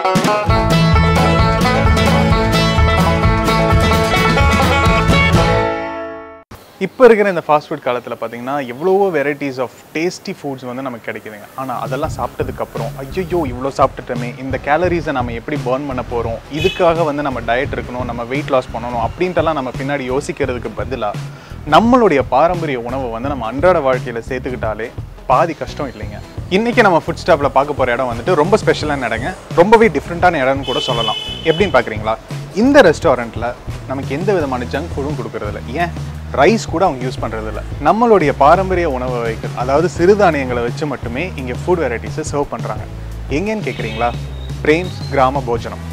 இப்போ இருக்கிற இந்த ஃபாஸ்ட் ஃபுட் காலத்தில் பார்த்தீங்கன்னா எவ்வளவோ வெரைட்டிஸ் ஆஃப் டேஸ்டி ஃபுட்ஸ் வந்து நமக்கு கிடைக்குதுங்க ஆனால் அதெல்லாம் சாப்பிட்டதுக்கப்புறம் ஐயோ இவ்வளோ சாப்பிட்டுட்டோமே இந்த கேலரிஸை நம்ம எப்படி பர்ன் பண்ண போகிறோம் இதுக்காக வந்து நம்ம டயட் இருக்கணும் நம்ம வெயிட் லாஸ் பண்ணணும் அப்படின்ட்டுலாம் நம்ம பின்னாடி யோசிக்கிறதுக்கு பதிலாக நம்மளுடைய பாரம்பரிய உணவை வந்து நம்ம அன்றாட வாழ்க்கையில் சேர்த்துக்கிட்டாலே பாதி கஷ்டம் இல்லைங்க இன்னைக்கு நம்ம ஃபுட் ஸ்டாப்பில் பார்க்க போகிற இடம் வந்துட்டு ரொம்ப ஸ்பெஷலான இடங்க ரொம்பவே டிஃப்ரெண்ட்டான இடம்னு கூட சொல்லலாம் எப்படின்னு பார்க்குறீங்களா இந்த ரெஸ்டாரண்ட்டில் நமக்கு எந்த விதமான ஜங்க் ஃபுட்டும் கொடுக்கறதில்ல ஏன் ரைஸ் கூட அவங்க யூஸ் பண்ணுறதில்ல நம்மளுடைய பாரம்பரிய உணவு வகைகள் அதாவது சிறுதானியங்களை வச்சு மட்டுமே இங்கே ஃபுட் வெரைட்டிஸை சர்வ் பண்ணுறாங்க எங்கேன்னு கேட்குறீங்களா பிரேம்ஸ் கிராம போஜனம்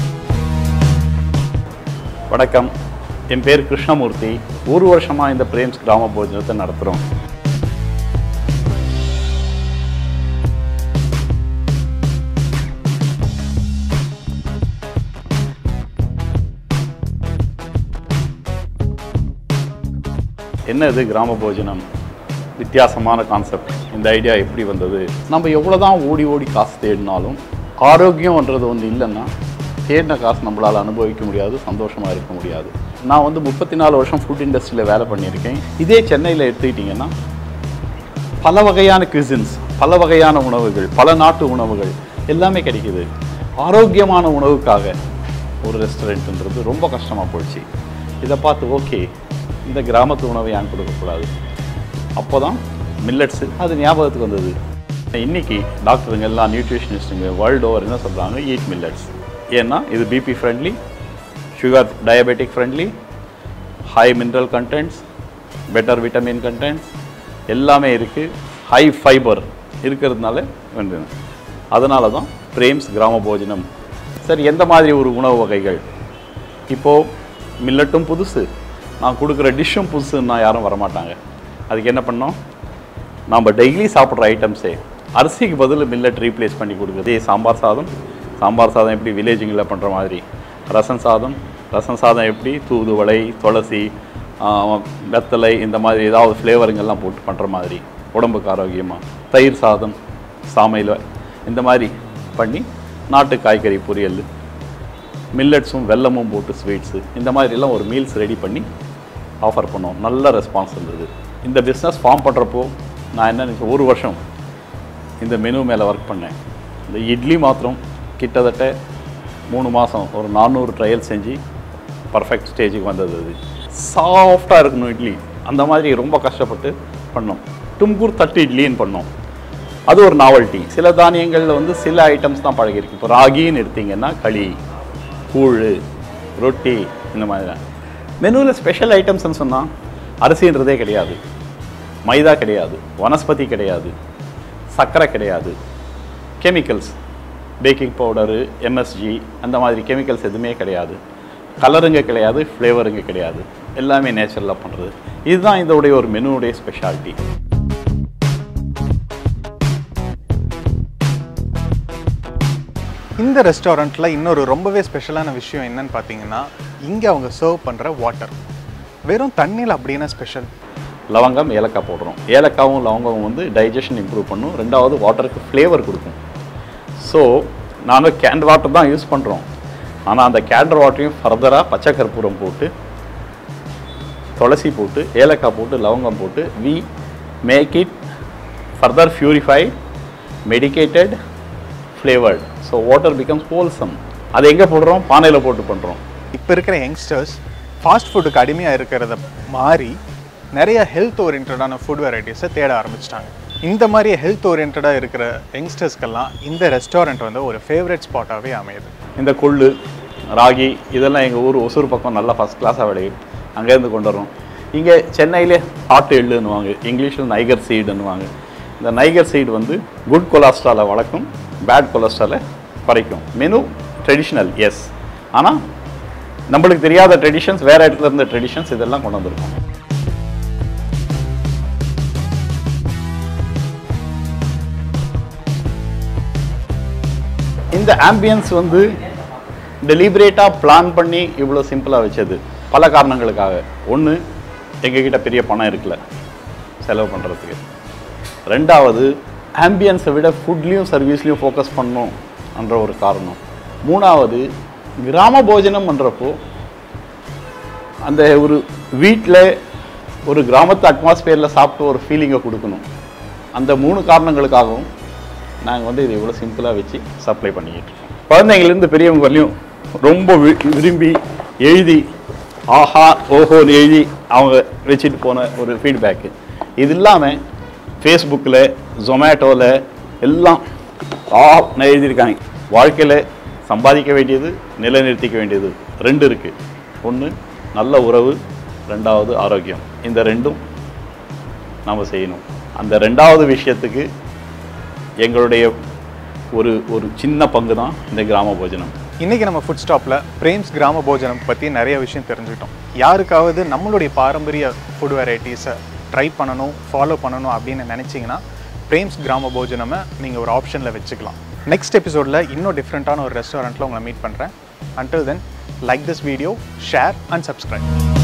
வணக்கம் என் பேர் கிருஷ்ணமூர்த்தி ஒரு வருஷமாக இந்த பிரேம்ஸ் கிராம போஜனத்தை நடத்துகிறோம் என்ன இது கிராம போஜனம் வித்தியாசமான கான்செப்ட் இந்த ஐடியா எப்படி வந்தது நம்ம எவ்வளோ தான் ஓடி ஓடி காசு தேடினாலும் ஆரோக்கியம்ன்றது ஒன்று இல்லைன்னா தேடின காசு நம்மளால் அனுபவிக்க முடியாது சந்தோஷமாக இருக்க முடியாது நான் வந்து முப்பத்தி நாலு வருஷம் ஃபுட் இண்டஸ்ட்ரியில் வேலை பண்ணியிருக்கேன் இதே சென்னையில் எடுத்துக்கிட்டிங்கன்னா பல வகையான கிசின்ஸ் பல வகையான உணவுகள் பல நாட்டு உணவுகள் எல்லாமே கிடைக்குது ஆரோக்கியமான உணவுக்காக ஒரு ரெஸ்டாரண்ட்ன்றது ரொம்ப கஷ்டமாக போயிடுச்சு இதை பார்த்து ஓகே இந்த கிராமத்து உணவை ஏன் கொடுக்கக்கூடாது அப்போ தான் மில்லட்ஸு அது ஞாபகத்துக்கு வந்தது இன்னைக்கு டாக்டருங்க எல்லாம் நியூட்ரிஷனிஸ்ட்டுங்க வேர்ல்டு ஓவர் என்ன சொல்கிறாங்க ஈட் மில்லட்ஸ் ஏன்னா இது BP friendly sugar diabetic friendly high mineral contents better vitamin contents எல்லாமே இருக்குது ஹை ஃபைபர் இருக்கிறதுனால வந்து அதனால தான் பிரேம்ஸ் கிராம போஜனம் சரி எந்த மாதிரி ஒரு உணவு வகைகள் இப்போது மில்லட்டும் புதுசு நான் கொடுக்குற டிஷ்ஷும் புதுசுன்னா யாரும் வரமாட்டாங்க அதுக்கு என்ன பண்ணோம் நம்ம டெய்லி சாப்பிட்ற ஐட்டம்ஸே அரிசிக்கு பதில் மில்லட் ரீப்ளேஸ் பண்ணி கொடுக்குது சாம்பார் சாதம் சாம்பார் சாதம் எப்படி வில்லேஜுங்களில் பண்ணுற மாதிரி ரசம் சாதம் ரசம் சாதம் எப்படி தூதுவளை துளசி ஆஹ், வெத்தலை இந்த மாதிரி ஏதாவது ஃப்ளேவருங்கெல்லாம் போட்டு பண்ணுற மாதிரி உடம்புக்கு ஆரோக்கியமாக தயிர் சாதம் சாமையில் இந்த மாதிரி பண்ணி நாட்டு காய்கறி பொரியல் மில்லட்ஸும் வெல்லமும் போட்டு ஸ்வீட்ஸு இந்த மாதிரிலாம் ஒரு மீல்ஸ் ரெடி பண்ணி ஆஃபர் பண்ணோம் நல்ல ரெஸ்பான்ஸ் இருந்தது இந்த பிஸ்னஸ் ஃபார்ம் பண்ணுறப்போ நான் என்ன நினைச்சேன் ஒரு வருஷம் இந்த மெனு மேலே ஒர்க் பண்ணேன் இந்த இட்லி மாத்திரம் கிட்டத்தட்ட மூணு மாதம் ஒரு நானூறு ட்ரையல் செஞ்சு பர்ஃபெக்ட் ஸ்டேஜுக்கு வந்தது அது சாஃப்டாக இருக்கணும் இட்லி அந்த மாதிரி ரொம்ப கஷ்டப்பட்டு பண்ணோம் தும்கூர் தட்டு இட்லின்னு பண்ணோம் அது ஒரு நாவல்ட்டி சில தானியங்களில் வந்து சில ஐட்டம்ஸ் தான் பழகிருக்கு இப்போ ராகின்னு எடுத்தீங்கன்னா களி கூழ் ரொட்டி இந்த மாதிரி தான் மெனுவில் ஸ்பெஷல் ஐட்டம்ஸ்னு சொன்னால் அரிசின்றதே கிடையாது மைதா கிடையாது வனஸ்பதி கிடையாது சர்க்கரை கிடையாது கெமிக்கல்ஸ் பேக்கிங் பவுடரு எம்எஸ்ஜி அந்த மாதிரி கெமிக்கல்ஸ் எதுவுமே கிடையாது கலருங்க கிடையாது ஃப்ளேவருங்க கிடையாது எல்லாமே நேச்சுரலாக பண்ணுறது இதுதான் இதோடைய ஒரு மெனுவுடைய ஸ்பெஷாலிட்டி இந்த ரெஸ்டாரண்ட்டில் இன்னொரு ரொம்பவே ஸ்பெஷலான விஷயம் என்னன்னு பார்த்தீங்கன்னா இங்கே அவங்க சர்வ் பண்ணுற வாட்டர் வெறும் தண்ணியில் அப்படின்னா ஸ்பெஷல் லவங்கம் ஏலக்காய் போடுறோம் ஏலக்காவும் லவங்கமும் வந்து டைஜஷன் இம்ப்ரூவ் பண்ணும் ரெண்டாவது வாட்டருக்கு ஃப்ளேவர் கொடுக்கும் ஸோ நாங்கள் கேண்ட் வாட்டர் தான் யூஸ் பண்ணுறோம் ஆனால் அந்த கேண்ட் வாட்டரையும் ஃபர்தராக பச்சை கற்பூரம் போட்டு துளசி போட்டு ஏலக்காய் போட்டு லவங்கம் போட்டு we make it further purified medicated flavoured so water becomes wholesome அதை எங்கே போடுறோம் பானையில் போட்டு பண்ணுறோம் இப்போ இருக்கிற யங்ஸ்டர்ஸ் ஃபாஸ்ட் ஃபுட்டுக்கு அடிமையாக இருக்கிறத மாறி நிறைய ஹெல்த் ஓரியன்டான ஃபுட் வெரைட்டிஸை தேட ஆரம்பிச்சிட்டாங்க இந்த மாதிரி ஹெல்த் ஓரியன்டாக இருக்கிற யங்ஸ்டர்ஸ்க்கெல்லாம் இந்த ரெஸ்டாரண்ட் வந்து ஒரு ஃபேவரட் ஸ்பாட்டாகவே அமையுது இந்த கொள்ளு ராகி இதெல்லாம் எங்கள் ஊர் ஒசூர் பக்கம் நல்லா ஃபஸ்ட் கிளாஸாக விளையும் அங்கேருந்து கொண்டு வரோம் இங்கே சென்னையிலே ஆட்டு எள்ளுன்னுவாங்க இங்கிலீஷில் நைகர் சீடுன்னுவாங்க இந்த நைகர் சீடு வந்து குட் கொலஸ்ட்ராலை வளர்க்கும் பேட் கொலஸ்ட்ராலை குறைக்கும் மெனு ட்ரெடிஷ்னல் எஸ் ஆனால் நம்மளுக்கு தெரியாத ட்ரெடிஷன்ஸ் வேறு இடத்துல இருந்த ட்ரெடிஷன்ஸ் இதெல்லாம் கொண்டு வந்திருக்கோம் இந்த ஆம்பியன்ஸ் வந்து டெலிபரேட்டாக பிளான் பண்ணி இவ்வளோ சிம்பிளாக வச்சது பல காரணங்களுக்காக ஒன்று எங்ககிட்ட பெரிய பணம் இருக்குல்ல செலவு பண்ணுறதுக்கு ரெண்டாவது ஆம்பியன்ஸை விட ஃபுட்லேயும் சர்வீஸ்லேயும் ஃபோக்கஸ் பண்ணணும் என்ற ஒரு காரணம் மூணாவது கிராம போஜனம் பண்ணுறப்போ அந்த ஒரு வீட்டில் ஒரு கிராமத்து அட்மாஸ்பியரில் சாப்பிட்டு ஒரு ஃபீலிங்கை கொடுக்கணும் அந்த மூணு காரணங்களுக்காகவும் நாங்கள் வந்து இதை இவ்வளோ சிம்பிளாக வச்சு சப்ளை பண்ணிக்கிட்டு இருக்கோம் குழந்தைங்கள்லேருந்து பெரியவங்க வரலையும் ரொம்ப வி- விரும்பி எழுதி ஆஹா ஓஹோன்னு எழுதி அவங்க வச்சுட்டு போன ஒரு ஃபீட்பேக்கு இது இல்லாமல் ஃபேஸ்புக்கில் ஜொமேட்டோவில் எல்லாம் ஆ எழுதியிருக்காங்க வாழ்க்கையில் சம்பாதிக்க வேண்டியது நிலைநிறுத்திக்க வேண்டியது ரெண்டு இருக்குது ஒன்று நல்ல உறவு ரெண்டாவது ஆரோக்கியம் இந்த ரெண்டும் நாம் செய்யணும் அந்த ரெண்டாவது விஷயத்துக்கு எங்களுடைய ஒரு ஒரு சின்ன பங்கு தான் இந்த கிராம போஜனம் இன்னைக்கு நம்ம ஃபுட் ஸ்டாப்பில் பிரேம்ஸ் கிராம போஜனம் பற்றி நிறைய விஷயம் தெரிஞ்சுக்கிட்டோம் யாருக்காவது நம்மளுடைய பாரம்பரிய ஃபுட் வெரைட்டிஸை ட்ரை பண்ணணும் ஃபாலோ பண்ணணும் அப்படின்னு நினச்சிங்கன்னா பிரேம்ஸ் கிராம போஜனமை நீங்கள் ஒரு ஆப்ஷனில் வச்சுக்கலாம் நெக்ஸ்ட் எபிசோடில் இன்னும் டிஃப்ரெண்ட்டான ஒரு ரெஸ்டாரண்ட்டில் உங்களை மீட் பண்ணுறேன் until then like this video share and subscribe